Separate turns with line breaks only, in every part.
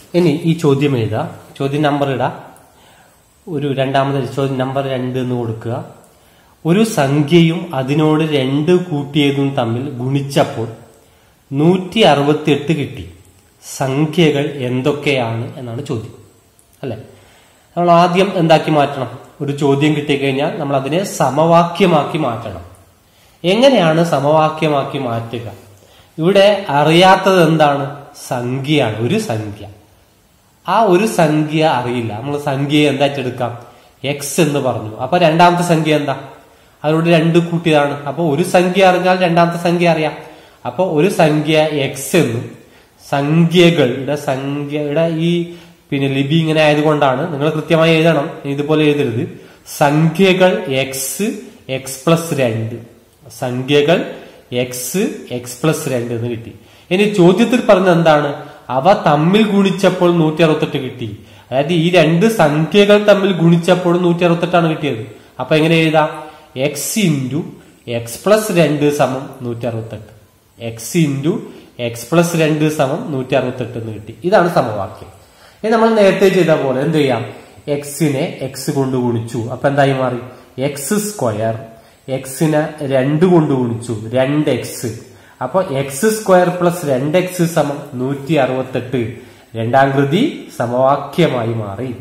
ഇനി ഈ ചോദ്യം എഴുതുക ചോദ്യം നമ്പർ ഇടാം ഒരു രണ്ടാമത് ചോദ്യം നമ്പർ രണ്ട് എന്ന് കൊടുക്കുക ഒരു സംഖ്യയും അതിനോട് രണ്ട് കൂട്ടിയതും തമ്മിൽ ഗുണിച്ചപ്പോൾ നൂറ്റി അറുപത്തി എട്ട് കിട്ടി സംഖ്യകൾ എന്തൊക്കെയാണ് എന്നാണ് ചോദ്യം അല്ലെ നമ്മൾ ആദ്യം എന്താക്കി മാറ്റണം ഒരു ചോദ്യം കിട്ടിക്കഴിഞ്ഞാൽ നമ്മൾ അതിനെ സമവാക്യമാക്കി മാറ്റണം എങ്ങനെയാണ് സമവാക്യമാക്കി മാറ്റുക ഇവിടെ അറിയാത്തത് എന്താണ് സംഖ്യയാണ് ഒരു സംഖ്യ ആ ഒരു സംഖ്യ അറിയില്ല നമ്മൾ സംഖ്യയെ എന്താ എടുക്കാം എക്സ് എന്ന് പറഞ്ഞു അപ്പൊ രണ്ടാമത്തെ സംഖ്യ എന്താ അതിനോട് രണ്ട് കൂട്ടിയതാണ് അപ്പൊ ഒരു സംഖ്യ അറിഞ്ഞാൽ രണ്ടാമത്തെ സംഖ്യ അറിയാം അപ്പൊ ഒരു സംഖ്യ എക്സ് എന്നും സംഖ്യകളുടെ സംഖ്യയുടെ ഈ പിന്നെ ലിപി ഇങ്ങനെ ആയതുകൊണ്ടാണ് നിങ്ങൾ കൃത്യമായി എഴുതണം ഇതുപോലെ എഴുതരുത് സംഖ്യകൾ എക്സ് എക്സ് പ്ലസ് രണ്ട് സംഖ്യകൾ എക്സ് എക്സ് പ്ലസ് രണ്ട് എന്ന് കിട്ടി ഇനി ചോദ്യത്തിൽ പറഞ്ഞത് എന്താണ് അവ തമ്മിൽ ഗുണിച്ചപ്പോൾ നൂറ്റി അറുപത്തെട്ട് കിട്ടി അതായത് ഈ രണ്ട് സംഖ്യകൾ തമ്മിൽ ഗുണിച്ചപ്പോൾ നൂറ്റി അറുപത്തെട്ടാണ് കിട്ടിയത് അപ്പൊ എങ്ങനെ എഴുതാം എക്സ് ഇൻറ്റു എക്സ് പ്ലസ് രണ്ട് സമം നൂറ്റി അറുപത്തെട്ട് എക്സ് ഇൻറ്റു എക്സ് പ്ലസ് രണ്ട് സമം നൂറ്റി അറുപത്തെട്ട് എന്ന് കിട്ടി ഇതാണ് സമവാക്യം ഇനി നമ്മൾ നേരത്തെ ചെയ്ത പോലെ എന്ത് ചെയ്യാം എക്സിനെ എക്സ് കൊണ്ട് ഗുണിച്ചു അപ്പൊ എന്തായി മാറി എക്സ് സ്ക്വയർ എക്സിനെ രണ്ട് കൊണ്ട് ഗുണിച്ചു രണ്ട് എക്സ് അപ്പൊ എക്സ് സ്ക്വയർ പ്ലസ് രണ്ട് എക്സ് സമം നൂറ്റി അറുപത്തെട്ട് രണ്ടാം കൃതി സമവാക്യമായി മാറി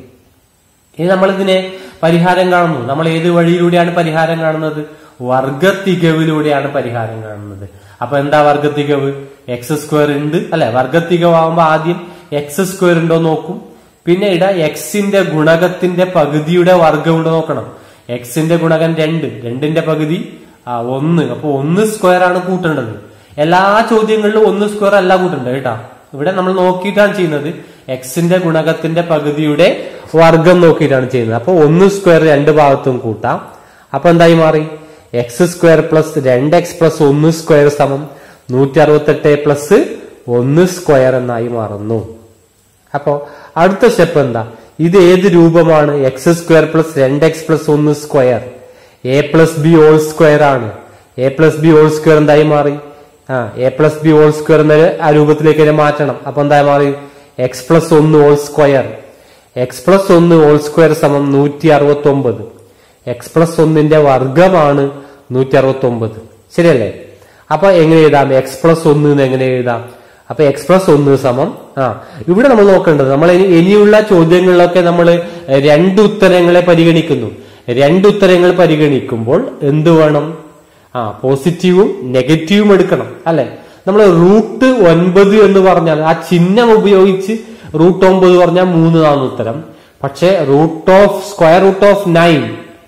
ഇനി നമ്മൾ ഇതിനെ പരിഹാരം കാണുന്നു നമ്മൾ ഏത് വഴിയിലൂടെയാണ് പരിഹാരം കാണുന്നത് വർഗത്തികവിലൂടെയാണ് പരിഹാരം കാണുന്നത് അപ്പൊ എന്താ വർഗത്തികവ് എക്സ് സ്ക്വയർ ഉണ്ട് അല്ലെ വർഗത്തികവാകുമ്പോ ആദ്യം എക്സ് സ്ക്വയർ ഉണ്ടോ നോക്കും പിന്നെ ഇട എക്സിന്റെ ഗുണകത്തിന്റെ പകുതിയുടെ വർഗം ഇവിടെ നോക്കണം എക്സിന്റെ ഗുണകം രണ്ട് രണ്ടിന്റെ പകുതി ആ ഒന്ന് അപ്പൊ ഒന്ന് സ്ക്വയർ ആണ് കൂട്ടേണ്ടത് എല്ലാ ചോദ്യങ്ങളിലും ഒന്ന് സ്ക്വയർ അല്ല കൂട്ടേണ്ടത് കേട്ടാ ഇവിടെ നമ്മൾ നോക്കിയിട്ടാണ് ചെയ്യുന്നത് എക്സിന്റെ ഗുണകത്തിന്റെ പകുതിയുടെ വർഗം നോക്കിയിട്ടാണ് ചെയ്യുന്നത് അപ്പൊ ഒന്ന് സ്ക്വയർ രണ്ട് ഭാഗത്തും കൂട്ടാം അപ്പൊ എന്തായി മാറി എക്സ് സ്ക്വയർ പ്ലസ് രണ്ട് എക്സ് പ്ലസ് ഒന്ന് സ്ക്വയർ സമം നൂറ്റി അറുപത്തെട്ട് പ്ലസ് ഒന്ന് സ്ക്വയർ എന്നായി മാറുന്നു അപ്പോ അടുത്ത സ്റ്റെപ്പ് എന്താ ഇത് ഏത് രൂപമാണ് എക്സ് സ്ക്വയർ പ്ലസ് രണ്ട് എക്സ് പ്ലസ് ഒന്ന് square A plus B whole square ആണ് A plus B whole square എന്തായി മാറി ആ A plus B whole square എന്ന ആ രൂപത്തിലേക്ക് തന്നെ മാറ്റണം അപ്പൊ എന്തായി മാറി എക്സ് പ്ലസ് ഒന്ന് ഹോൾ സ്ക്വയർ എക്സ് പ്ലസ് ഒന്ന് ഹോൾ സ്ക്വയർ സമം നൂറ്റി അറുപത്തി ഒമ്പത് എക്സ് പ്ലസ് ഒന്നിന്റെ വർഗമാണ് നൂറ്റി അറുപത്തി ഒമ്പത് ശരിയല്ലേ അപ്പൊ എങ്ങനെ എഴുതാം എക്സ് പ്ലസ് ഒന്ന് എന്ന് എങ്ങനെ എഴുതാം അപ്പൊ എക്സ് പ്ലസ് ഒന്ന് സമം ആ ഇവിടെ നമ്മൾ നോക്കേണ്ടത് നമ്മൾ ഇനി ഇനിയുള്ള ചോദ്യങ്ങളിലൊക്കെ നമ്മൾ രണ്ട് ഉത്തരങ്ങളെ പരിഗണിക്കുന്നു രണ്ട് ഉത്തരങ്ങൾ പരിഗണിക്കുമ്പോൾ എന്ത് വേണം ആ പോസിറ്റീവും നെഗറ്റീവും എടുക്കണം അല്ലെ നമ്മൾ റൂട്ട് ഒൻപത് എന്ന് പറഞ്ഞാൽ ആ ചിഹ്നം ഉപയോഗിച്ച് റൂട്ട് ഒമ്പത് പറഞ്ഞാൽ മൂന്ന് ആണ് ഉത്തരം പക്ഷെ root of square root of nine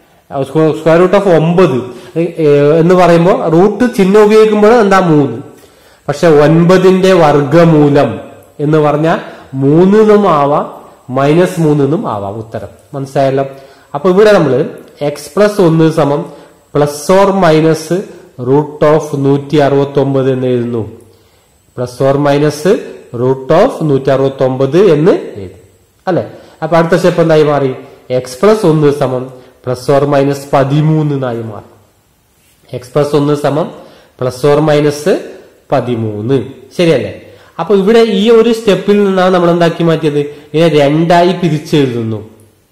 square root of ഒമ്പത് എന്ന് പറയുമ്പോൾ റൂട്ട് ചിഹ്നം ഉപയോഗിക്കുമ്പോൾ എന്താ മൂന്ന് പക്ഷെ ഒൻപതിന്റെ വർഗമൂലം എന്ന് പറഞ്ഞാൽ മൂന്നിനും ആവാം മൈനസ് മൂന്നിനും ആവാം ഉത്തരം മനസ്സിലായല്ലോ അപ്പൊ ഇവിടെ നമ്മൾ എക്സ് പ്ലസ് ഒന്ന് സമം plus or minus root of നൂറ്റി അറുപത്തി ഒമ്പത് എന്ന് എഴുതുന്നു plus or minus root of നൂറ്റി അറുപത്തി ഒമ്പത് എന്ന് എഴുതും അല്ലെ അപ്പൊ അടുത്ത സ്റ്റെപ്പ് എന്തായി മാറി എക്സ് പ്ലസ് ഒന്ന് സമം പ്ലസ് ഓർ മൈനസ് പതിമൂന്ന് എന്നായി മാറി എക്സ് പ്ലസ് ഒന്ന് സമം പ്ലസ് ഓർ മൈനസ് പതിമൂന്ന് ശരിയല്ലേ അപ്പൊ ഇവിടെ ഈ ഒരു സ്റ്റെപ്പിൽ നിന്നാണ് നമ്മൾ എന്താക്കി മാറ്റിയത് ഇതിനെ രണ്ടായി പിരിച്ചെഴുതുന്നു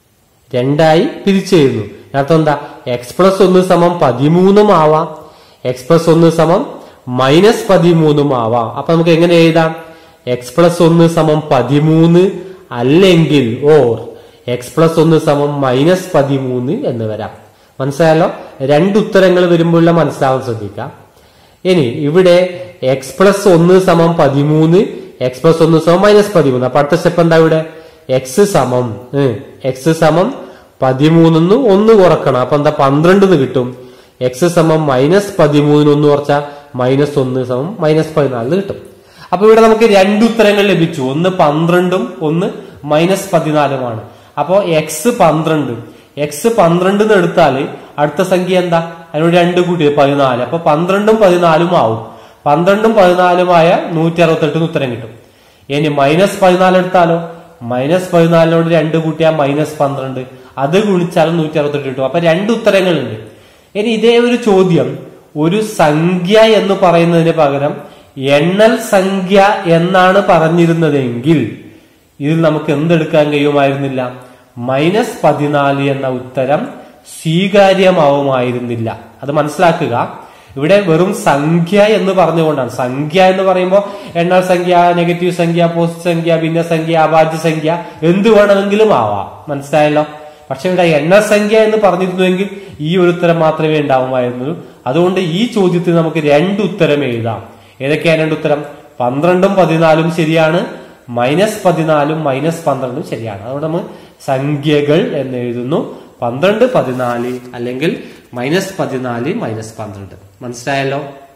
രണ്ടായി പിരിച്ചെഴുതുന്നു അർത്ഥം എന്താ എക്സ് പ്ലസ് ഒന്ന് സമം പതിമൂന്നും ആവാം എക്സ് പ്ലസ് ഒന്ന് സമം മൈനസ് പതിമൂന്നും ആവാം അപ്പൊ നമുക്ക് എങ്ങനെ എഴുതാം എക്സ് പ്ലസ് ഒന്ന് സമം പതിമൂന്ന് അല്ലെങ്കിൽ ഓർ എക്സ് പ്ലസ് ഒന്ന് സമം മൈനസ് പതിമൂന്ന് എന്ന് വരാം മനസ്സിലായല്ലോ രണ്ട് ഉത്തരങ്ങൾ വരുമ്പോഴുള്ള മനസ്സിലാവാൻ ശ്രദ്ധിക്കാം ഇനി ഇവിടെ എക്സ് പ്ലസ് ഒന്ന് സമം പതിമൂന്ന് എക്സ് പ്ലസ് ഒന്ന് സമം മൈനസ് പതിമൂന്ന് അപ്പൊ അടുത്ത സ്റ്റെപ്പ് എന്താ ഇവിടെ എക്സ് സമം എക്സ് സമം പതിമൂന്നിന്ന് ഒന്ന് കുറക്കണം അപ്പൊ എന്താ പന്ത്രണ്ട് കിട്ടും എക്സ് സമം മൈനസ് പതിമൂന്നിന് ഒന്ന് കുറച്ചാൽ മൈനസ് ഒന്ന് സമം മൈനസ് പതിനാലിന് കിട്ടും അപ്പൊ ഇവിടെ നമുക്ക് രണ്ട് ഉത്തരങ്ങൾ ലഭിച്ചു ഒന്ന് പന്ത്രണ്ടും ഒന്ന് മൈനസ് പതിനാലുമാണ് അപ്പോ എക്സ് പന്ത്രണ്ട് എക്സ് പന്ത്രണ്ട് എടുത്താല് അടുത്ത സംഖ്യ എന്താ അതിനോട് രണ്ട് കൂട്ടി പതിനാല് അപ്പൊ പന്ത്രണ്ടും പതിനാലും ആവും പന്ത്രണ്ടും പതിനാലുമായ നൂറ്റി അറുപത്തെട്ടിന് ഉത്തരം കിട്ടും ഇനി മൈനസ് പതിനാല് എടുത്താലോ മൈനസ് പതിനാലിനോട് രണ്ട് കൂട്ടിയാൽ മൈനസ് പന്ത്രണ്ട് അത് ഗുണിച്ചാലും നൂറ്റി അറുപത്തെട്ട് കിട്ടും അപ്പൊ രണ്ട് ഉത്തരങ്ങളുണ്ട് ഇനി ഇതേ ഒരു ചോദ്യം ഒരു സംഖ്യ എന്ന് പറയുന്നതിന് പകരം എണ്ണൽ സംഖ്യ എന്നാണ് പറഞ്ഞിരുന്നതെങ്കിൽ ഇതിൽ നമുക്ക് എന്തെടുക്കാൻ കഴിയുമായിരുന്നില്ല മൈനസ് പതിനാല് എന്ന ഉത്തരം സ്വീകാര്യമാവുമായിരുന്നില്ല അത് മനസ്സിലാക്കുക ഇവിടെ വെറും സംഖ്യ എന്ന് പറഞ്ഞുകൊണ്ടാണ് സംഖ്യ എന്ന് പറയുമ്പോൾ എണ്ണൽ സംഖ്യ നെഗറ്റീവ് സംഖ്യ പോസിറ്റീവ് സംഖ്യ ഭിന്നസംഖ്യ അഭാജ്യ സംഖ്യ എന്ത് വേണമെങ്കിലും ആവാം മനസ്സിലായല്ലോ പക്ഷെ ഇവിടെ എണ്ണസംഖ്യ എന്ന് പറഞ്ഞിരുന്നുവെങ്കിൽ ഈ ഒരു ഉത്തരം മാത്രമേ ഉണ്ടാവുമായിരുന്നുള്ളൂ അതുകൊണ്ട് ഈ ചോദ്യത്തിന് നമുക്ക് രണ്ട് ഉത്തരം എഴുതാം ഏതൊക്കെയാണ് രണ്ട് ഉത്തരം പന്ത്രണ്ടും പതിനാലും ശരിയാണ് മൈനസ് പതിനാലും മൈനസ് പന്ത്രണ്ടും ശരിയാണ് അതുകൊണ്ട് നമ്മൾ സംഖ്യകൾ എന്ന് എഴുതുന്നു പന്ത്രണ്ട് പതിനാല് അല്ലെങ്കിൽ മൈനസ് പതിനാല് മൈനസ് പന്ത്രണ്ട് മനസ്സിലായല്ലോ